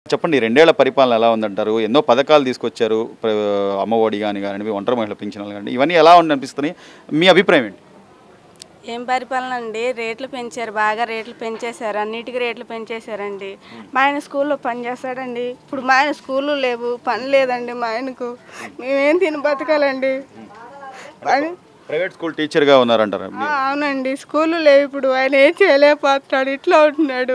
చెప్పండి ఈ రెండేళ్ల పరిపాలన ఎలా ఉందంటారు ఎన్నో పథకాలు తీసుకొచ్చారు ప్ర- అమ్మఒడి కానీ కానివ్వండి ఒంటరి మహిళ పింఛన్లు కానీ ఇవన్నీ ఎలా ఉండి అనిపిస్తున్నాయి మీ అభిప్రాయం ఏంటి ఏం పరిపాలన అండి రేట్లు పెంచారు బాగా రేట్లు పెంచేశారు అన్నిటికీ రేట్లు పెంచేశారండి మా ఆయన స్కూల్లో పని చేస్తాడండి ఇప్పుడు మా ఆయన స్కూళ్ళు లేవు పని లేదండి మా ఆయనకు మేమేం తిని బతకాలండి పని ప్రైవేట్ స్కూల్ టీచర్గా ఉన్నారంటారు ఆ, అవునండి స్కూళ్ళు లేవు ఇప్పుడు ఆయన ఏం చేయలేకపోతున్నాడు ఇట్లా ఉంటున్నాడు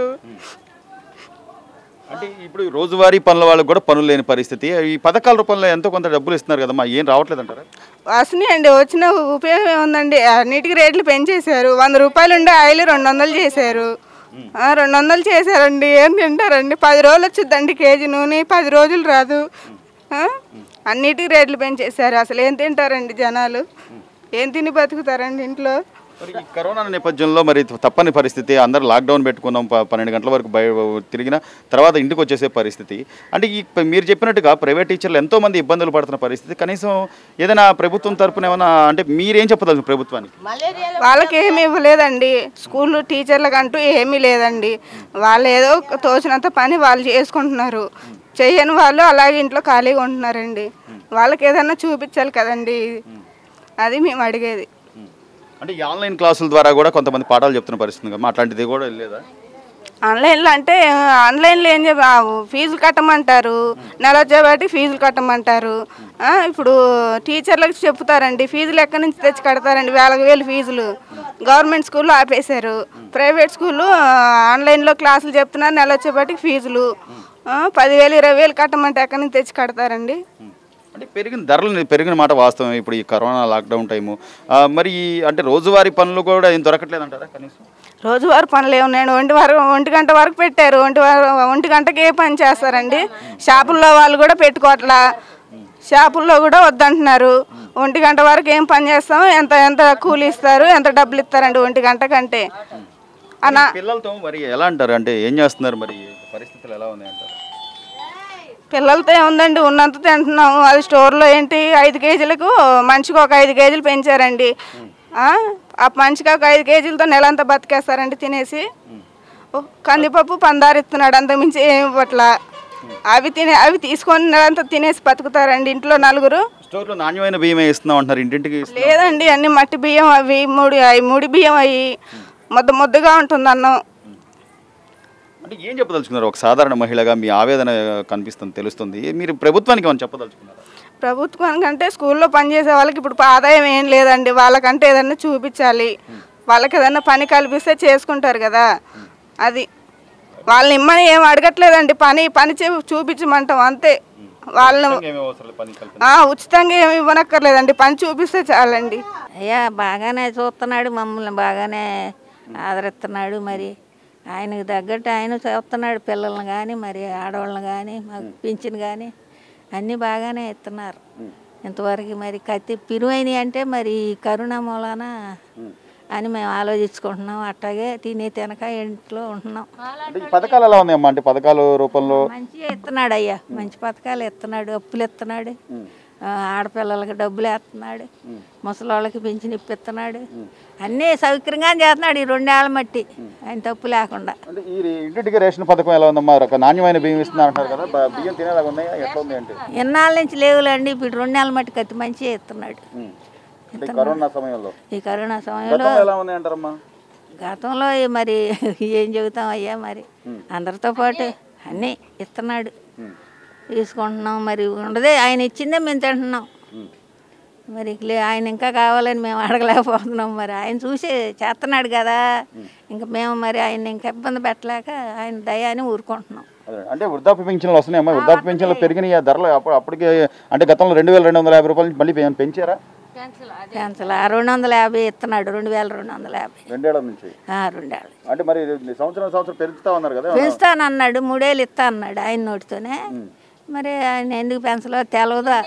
అంటే ఇప్పుడు రోజువారీ పనుల వాళ్ళకి కూడా పనులు లేని పరిస్థితి ఈ పథకాల రూపంలో ఎంతో కొంత డబ్బులు ఇస్తున్నారు కదమ్మా ఏం రావట్లేదు అంటారా వస్తున్నాయి అండి వచ్చిన ఉపయోగం ఏముందండి అన్నిటికీ రేట్లు పెంచేశారు వంద రూపాయలు ఉండే ఆయిల్ రెండు వందలు చేశారు ఆ, రెండు వందలు చేశారండి ఏం తింటారండి పది రోజులు వచ్చిందండి కేజీ నూనె పది రోజులు రాదు ఆ? అన్నిటికీ రేట్లు పెంచేశారు అసలు ఏం తింటారండి జనాలు ఏం తిని బతుకుతారండి ఇంట్లో మరి ఈ కరోనా నేపథ్యంలో మరి తప్పని పరిస్థితి అందరూ లాక్డౌన్ పెట్టుకున్నాం ప- పన్నెండు గంటల వరకు బయ తిరిగిన తర్వాత ఇంటికి వచ్చేసే పరిస్థితి అంటే ఈ ప- మీరు చెప్పినట్టుగా ప్రైవేట్ టీచర్లు ఎంతో మంది ఇబ్బందులు పడుతున్న పరిస్థితి కనీసం ఏదైనా ప్రభుత్వం తరపున ఏమైనా అంటే మీరేం చెప్పదలుచు ప్రభుత్వానికి వాళ్ళకి ఏమి ఇవ్వలేదండి స్కూల్ టీచర్లకు అంటూ ఏమీ లేదండి వాళ్ళు ఏదో తోచినంత పని వాళ్ళు చేసుకుంటున్నారు చెయ్యని వాళ్ళు అలాగే ఇంట్లో ఖాళీగా ఉంటున్నారండి వాళ్ళకి ఏదన్నా చూపించాలి కదండి అది మేము అడిగేది అంటే ఈ ఆన్లైన్ క్లాసుల ద్వారా కూడా కొంతమంది పాఠాలు చెప్తున్న పరిస్థితి కదా అట్లాంటిది కూడా లేదా ఆన్లైన్లో అంటే ఆన్లైన్లో ఏం చెప్ప ఆ, ఫీజులు కట్టమంటారు నెల వచ్చేవాటి ఫీజులు కట్టమంటారు ఆ, ఇప్పుడు టీచర్లకు చెప్తారండి ఫీజులు ఎక్కడి నుంచి తెచ్చి కడతారండి వేలకు వేలు ఫీజులు గవర్నమెంట్ స్కూల్లో ఆపేశారు ప్రైవేట్ స్కూల్లో ఆ, ఆన్లైన్లో క్లాసులు చెప్తున్నారు నెల వచ్చేపాటికి ఫీజులు ఆ, పదివేలు ఇరవై వేలు కట్టమంటే ఎక్కడి నుంచి తెచ్చి కడతారండి అంటే పెరిగిన ధరలు పెరిగిన మాట వాస్తవం ఇప్పుడు ఈ కరోనా లాక్డౌన్ టైము ఆ, మరి ఈ అంటే రోజువారీ పనులు కూడా ఏం దొరకట్లేదు అంటారా కనీసం రోజువారు పనులు ఏమున్నాయండి ఒంటి వరకు ఒంటి గంట వరకు పెట్టారు ఒంటి వారు ఒంటి గంటకి ఏ పని చేస్తారండి షాపుల్లో వాళ్ళు కూడా పెట్టుకోవట్లా షాపుల్లో కూడా వద్దంటున్నారు ఒంటి గంట వరకు ఏం పని చేస్తాం ఎంత ఎంత కూలి ఇస్తారు ఎంత డబ్బులు ఇస్తారండి ఒంటి గంట కంటే అన్న పిల్లలతో మరి ఎలా అంటారు అంటే ఏం చేస్తున్నారు మరి పరిస్థితులు ఎలా ఉన్నాయి అంటారు పిల్లలతో ఏముందండి ఉన్నంత తింటున్నాము అది స్టోర్లో ఏంటి ఐదు కేజీలకు మనిషికి ఒక ఐదు కేజీలు పెంచారండి ఆ? ఆ మనిషికి ఒక ఐదు కేజీలతో నెలంతా బతికేస్తారండి తినేసి ఓ, కందిపప్పు పందారు ఇస్తున్నాడు అంత మించి ఏమి ఇవ్వట్లా అవి తినే అవి తీసుకొని నెలంతా తినేసి బతుకుతారండి ఇంట్లో నలుగురు స్టోర్లో నాణ్యమైన బియ్యమే ఇస్తున్నాం అంటున్నారు ఇంటింటికి ఇస్తున్నాం. లేదండి అన్ని మట్టి బియ్యం అవి మూడి అవి ముడి బియ్యం అవి ముద్ద ముద్దగా ఉంటుంది అన్నం అంటే ఏం చెప్పదలుచుకున్నారు ఒక సాధారణ మహిళగా మీ ఆవేదన కనిపిస్తుంది తెలుస్తుంది మీరు ప్రభుత్వానికి ఏమైనా చెప్పదలుచుకున్నారు ప్రభుత్వానికంటే స్కూల్లో పనిచేసే వాళ్ళకి ఇప్పుడు ఆదాయం ఏం లేదండి వాళ్ళకంటే ఏదన్నా చూపించాలి వాళ్ళకి ఏదన్నా పని కల్పిస్తే చేసుకుంటారు కదా అది వాళ్ళని ఇమ్మని ఏం అడగట్లేదండి పని పని చే చూపించమంటాం అంతే వాళ్ళని ఏమీ అవసరం లేదు పని కల్పన ఆ, ఉచితంగా ఏమి ఇవ్వనక్కర్లేదండి పని చూపిస్తే చాలండి అయ్యా బాగానే చూస్తున్నాడు మమ్మల్ని బాగానే ఆదరిస్తున్నాడు మరి ఆయనకు తగ్గట్టు ఆయన చూస్తున్నాడు పిల్లల్ని కానీ మరి ఆడవాళ్ళని కానీ మాకు పింఛన్ కానీ అన్నీ బాగానే ఇస్తున్నారు ఇంతవరకు మరి కత్తి పిరువైనవి అంటే మరి ఈ కరోనా మూలాన అని మేము ఆలోచించుకుంటున్నాం అట్టాగే తిని తినక ఇంట్లో ఉంటున్నాం అంటే ఈ పథకాలు ఎలా ఉన్నాయమ్మా అంటే పథకాల రూపంలో మంచిగా ఇస్తున్నాడు అయ్యా మంచి పథకాలు ఇస్తున్నాడు అప్పులు ఇస్తున్నాడు ఆ, ఆడపిల్లలకి డబ్బులు వేస్తున్నాడు ముసలోళ్ళకి పింఛన్ ఇప్పిస్తున్నాడు అన్నీ సౌకర్యంగా చేస్తున్నాడు ఈ రెండేళ్ళ మట్టి ఆయన తప్పు లేకుండా అంటే ఈ ఇంటింటికి రేషన్ పథకం ఎలా ఉందమ్మా ఒక నాణ్యమైన బియ్యం ఇస్తున్నారు అంటారు కదా బ- బియ్యం తినేలాగా ఉన్నాయా ఎట్లా ఉంది అంటే ఎన్నాళ్ళ నుంచి లేవులండి ఇప్పుడు రెండు నెలల మట్టి కత్తి మంచిగా ఇస్తున్నాడు అంటే ఈ కరోనా సమయంలో ఈ కరోనా సమయంలో గతంలో ఎలా ఉన్నాయి అంటారమ్మా గతంలో ఈ మరి ఏం చెబుతాం అయ్యా మరి అందరితో పాటు అన్నీ ఇస్తున్నాడు తీసుకుంటున్నాం మరి ఉండదే ఆయన ఇచ్చిందే మేము తింటున్నాం మరి లే ఆయన ఇంకా కావాలని మేము అడగలేకపోతున్నాం మరి ఆయన చూసి చేస్తున్నాడు కదా ఇంకా మేము మరి ఆయన ఇంకా ఇబ్బంది పెట్టలేక ఆయన దయాన్ని ఊరుకుంటున్నాం అదే, అంటే వృద్ధాప్య పెన్షన్లు వస్తున్నాయమ్మా వృద్ధాప్య పెన్షన్లు పెరిగినాయి ఆ ధరలు అప్పుడు అప్పటికే అంటే గతంలో రెండు వేల రెండు వందల యాభై రూపాయల నుంచి మళ్ళీ పెం- పెంచారా పెన్సల్ రెండు వందల యాభై ఇస్తున్నాడు రెండు వేల రెండు వందల యాభై రెండేళ్ల నుంచి ఆ, రెండేళ్ళు అంటే మరి ఇది సంవత్సరం సంవత్సరం పెంచుతా ఉన్నారు కదా పెంచుతానన్నాడు మూడేళ్ళు ఇస్తా అన్నాడు ఆయన నోటితోనే మరి ఆయన ఎందుకు పెంచలో తెలవదా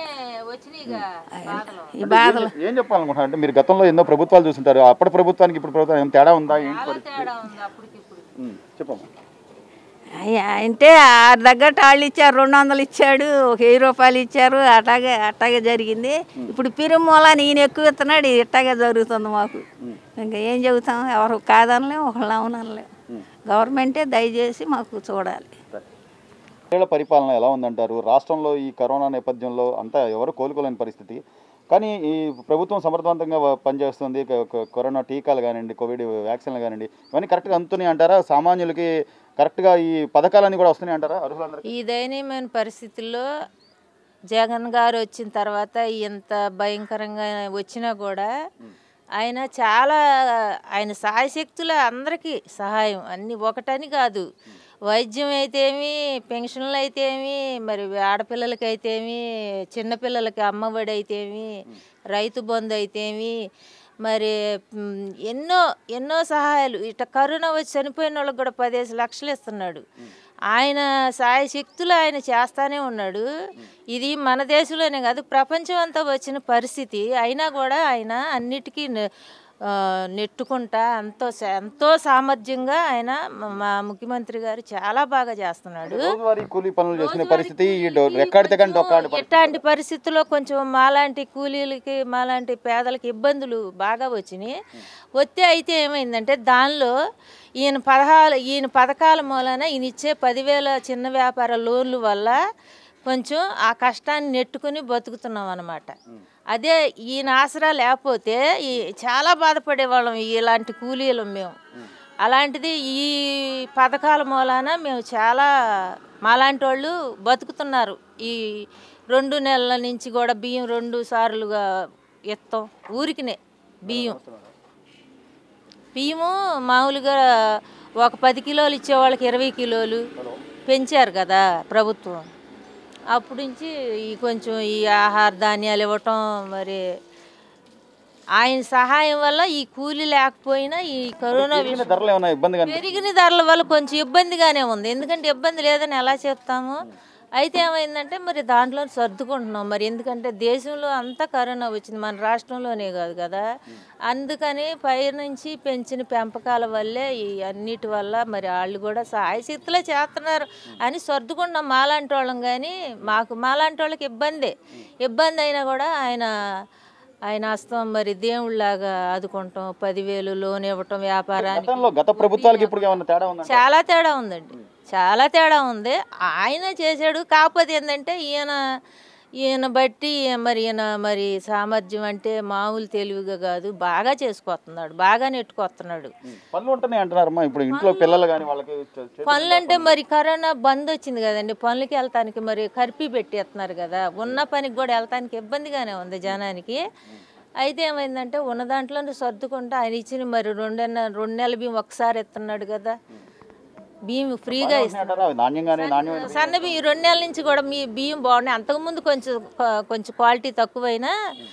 ఈ బాధలు ఏం చెప్పాలనుకుంటున్నారు అంటే మీరు గతంలో ఎన్నో ప్రభుత్వాలు చూస్తుంటారు అప్పటి ప్రభుత్వానికి ఇప్పుడు ప్రభుత్వం ఏం తేడా ఉందా ఏంటి పరిస్థితి ఉమ్, చెప్పమ్మా అయ్య- అంటే ఆ తగ్గట్టు వాళ్ళు ఇచ్చారు రెండు వందలు ఇచ్చాడు ఒక వెయ్యి రూపాయలు ఇచ్చారు అట్లాగే అట్లాగే జరిగింది ఇప్పుడు పిరుమూలని ఈయన ఎక్కువ ఇస్తున్నాడు ఇది ఇట్టాగే జరుగుతుంది మాకు ఇంకా ఏం చెబుతాం ఎవరు కాదనలేం ఒకళ్ళు అవునలేం గవర్నమెంటే దయచేసి మాకు చూడాలి ఏళ్ల పరిపాలన ఎలా ఉందంటారు రాష్ట్రంలో ఈ కరోనా నేపథ్యంలో అంతా ఎవరు కోలుకోలేని పరిస్థితి కానీ ఈ ప్రభుత్వం సమర్థవంతంగా వ- పనిచేస్తుంది క- క- కరోనా టీకాలు కానివ్వండి కోవిడ్ వ్యాక్సిన్లు కానివ్వండి ఇవన్నీ కరెక్ట్గా అందుతున్నాయి అంటారా సామాన్యులకి కరెక్ట్గా ఈ పథకాలన్నీ కూడా వస్తున్నాయి అంటారా అర్హులందరికీ ఈ దయనీయమైన పరిస్థితుల్లో జగన్ గారు వచ్చిన తర్వాత ఇంత భయంకరంగా వచ్చినా కూడా ఆయన చాలా ఆయన సాయశక్తుల అందరికీ సహాయం అన్ని ఒకటని కాదు వైద్యం అయితేమి పెన్షన్లు అయితేమి మరి ఆడపిల్లలకి అయితేమి చిన్నపిల్లలకి అమ్మఒడి అయితేమి రైతు బంధు అయితేమి మరి మ్, ఎన్నో ఎన్నో సహాయాలు ఇట కరోనా వచ్చి చనిపోయిన వాళ్ళకి కూడా పదిహేను లక్షలు ఇస్తున్నాడు ఆయన సాయశక్తులు ఆయన చేస్తానే ఉన్నాడు ఇది మన దేశంలోనే కాదు ప్రపంచం అంతా వచ్చిన పరిస్థితి అయినా కూడా ఆయన అన్నిటికీ నె- ఆ, నెట్టుకుంటా ఎంతో సా- ఎంతో సామర్థ్యంగా ఆయన మ- మా ముఖ్యమంత్రి గారు చాలా బాగా చేస్తున్నాడు రోజువారీ కూలీ పనులు చేసుకునే పరిస్థితి ఈ డో- రెక్కాడితే కానీ డొక్కాడి పరిస్థితి. ఇట్లాంటి పరిస్థితుల్లో కొంచెం మాలాంటి కూలీలకి మాలాంటి పేదలకి ఇబ్బందులు బాగా వచ్చినాయి వస్తే అయితే ఏమైందంటే దానిలో ఈయన పదహాలు ఈయన పథకాల మూలన ఈయన ఇచ్చే పదివేల చిన్న వ్యాపార లోన్ల వల్ల కొంచెం ఆ కష్టాన్ని నెట్టుకుని బతుకుతున్నాం అనమాట అదే ఈయన ఆసరా లేకపోతే ఈ చాలా బాధపడేవాళ్ళం ఇలాంటి కూలీలు మేము అలాంటిది ఈ పథకాల మూలాన మేము చాలా మాలాంటి వాళ్ళు బతుకుతున్నారు ఈ రెండు నెలల నుంచి కూడా బియ్యం రెండు సార్లుగా ఇస్తాం ఊరికినే బియ్యం బియ్యము మామూలుగా ఒక పది కిలోలు ఇచ్చే వాళ్ళకి ఇరవై కిలోలు పెంచారు కదా ప్రభుత్వం అప్పటి నుంచి ఈ కొంచెం ఈ ఆహార ధాన్యాలు ఇవ్వటం మరి ఆయన సహాయం వల్ల ఈ కూలి లేకపోయినా ఈ కరోనా పెరిగిన ధరలు ఏమైనా ఇబ్బందిగా అనిపి- పెరిగిన ధరల వల్ల కొంచెం ఇబ్బందిగానే ఉంది ఎందుకంటే ఇబ్బంది లేదని ఎలా చెప్తాము అయితే ఏమైందంటే మరి దాంట్లో సర్దుకుంటున్నాం మరి ఎందుకంటే దేశంలో అంతా కరోనా వచ్చింది మన రాష్ట్రంలోనే కాదు కదా అందుకని పైనుంచి పెంచిన పెంపకాల వల్లే ఈ అన్నిటి వల్ల మరి వాళ్ళు కూడా సాయశక్తులే చేస్తున్నారు అని సర్దుకుంటున్నాం మాలాంటి వాళ్ళం కానీ మాకు మాలాంటి వాళ్ళకి ఇబ్బందే ఇబ్బంది అయినా కూడా ఆయన ఆయన హస్తం మరి దేవుళ్ళలాగా ఆదుకుంటాం పదివేలు లోన్ ఇవ్వటం వ్యాపారానికి గతంలో గత ప్రభుత్వాలకి ఇప్పుడు ఏమైనా తేడా ఉందా చాలా తేడా ఉందండి చాలా తేడా ఉంది ఆయన చేశాడు కాకపోతే ఏంటంటే ఈయన ఈయన బట్టి మరి ఈయన మరి సామర్థ్యం అంటే మామూలు తెలివిగా కాదు బాగా చేసుకొస్తున్నాడు బాగా నెట్టుకొస్తున్నాడు పనులు ఉంటున్నాయి అంటున్నారమ్మా ఇప్పుడు ఇంట్లో పిల్లలు కానీ వాళ్ళకి చే- చే- పనులు అంటే మరి కరోనా బంద్ వచ్చింది కదండి పనులకి వెళ్తానికి మరి కర్పీ పెట్టేస్తున్నారు కదా ఉన్న పనికి కూడా వెళ్తానికి ఇబ్బందిగానే ఉంది జనానికి అయితే ఏమైందంటే ఉన్న దాంట్లోనే సర్దుకుంటూ ఆయన ఇచ్చిన మరి రెండున్న రెండు నెలల బియ్యం ఒకసారి ఇస్తున్నాడు కదా బియ్యం ఫ్రీగా ఇస్తున్నాడు అంటారా అవి నాణ్యంగానే నాణ్యమైన సన్న బియ్యం రెండు నెలల నుంచి కూడా మీ బియ్యం బాగున్నాయి అంతకుముందు కొంచెం కొ- కొంచెం క్వాలిటీ తక్కువైనా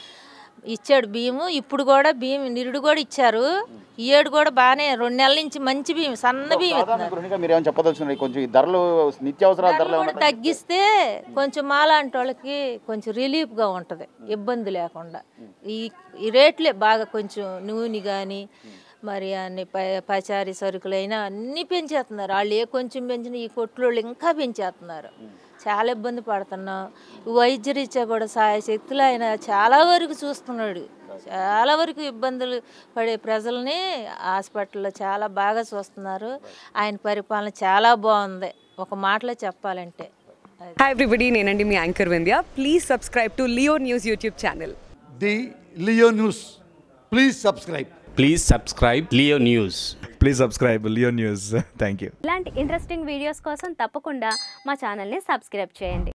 ఇచ్చాడు బియ్యము ఇప్పుడు కూడా బియ్యం నిరుడు కూడా ఇచ్చారు ఈ ఏడు కూడా బాగానే రెండు నెలల నుంచి మంచి బియ్యం సన్న బియ్యం సాధారణ గృహిణిగా మీరు ఏమైనా చెప్పదలుచున్నారు కొంచెం ఈ ధరలు నిత్యావసరాల ధరలు ధరలు ఏమైనా కూడా తగ్గిస్తే కొంచెం మాలాంటి వాళ్ళకి కొంచెం రిలీఫ్గా ఉంటుంది ఇబ్బంది లేకుండా ఈ ఈ రేట్లే బాగా కొంచెం నూనె కానీ మరి అన్ని ప- పచారీ సరుకులైనా అన్నీ పెంచేస్తున్నారు వాళ్ళు ఏ కొంచెం పెంచినా ఈ కొట్లోళ్ళు ఇంకా పెంచేస్తున్నారు చాలా ఇబ్బంది పడుతున్నాం వైద్య రీత్యా కూడా సాయశక్తులు ఆయన చాలా వరకు చూస్తున్నాడు చాలా వరకు ఇబ్బందులు పడే ప్రజల్ని హాస్పిటల్లో చాలా బాగా చూస్తున్నారు ఆయన పరిపాలన చాలా బాగుంది ఒక మాటలో చెప్పాలంటే హాయ్ ఎవ్రీబడి నేనండి మీ anchor Vindhya please subscribe to Leo News YouTube channel the Leo News. Please subscribe. Please subscribe Leo News. Please subscribe Leo News thank you ఇలాంటి ఇంట్రెస్టింగ్ వీడియోస్ కోసం తప్పకుండా మా ఛానల్ని సబ్స్క్రైబ్ చేయండి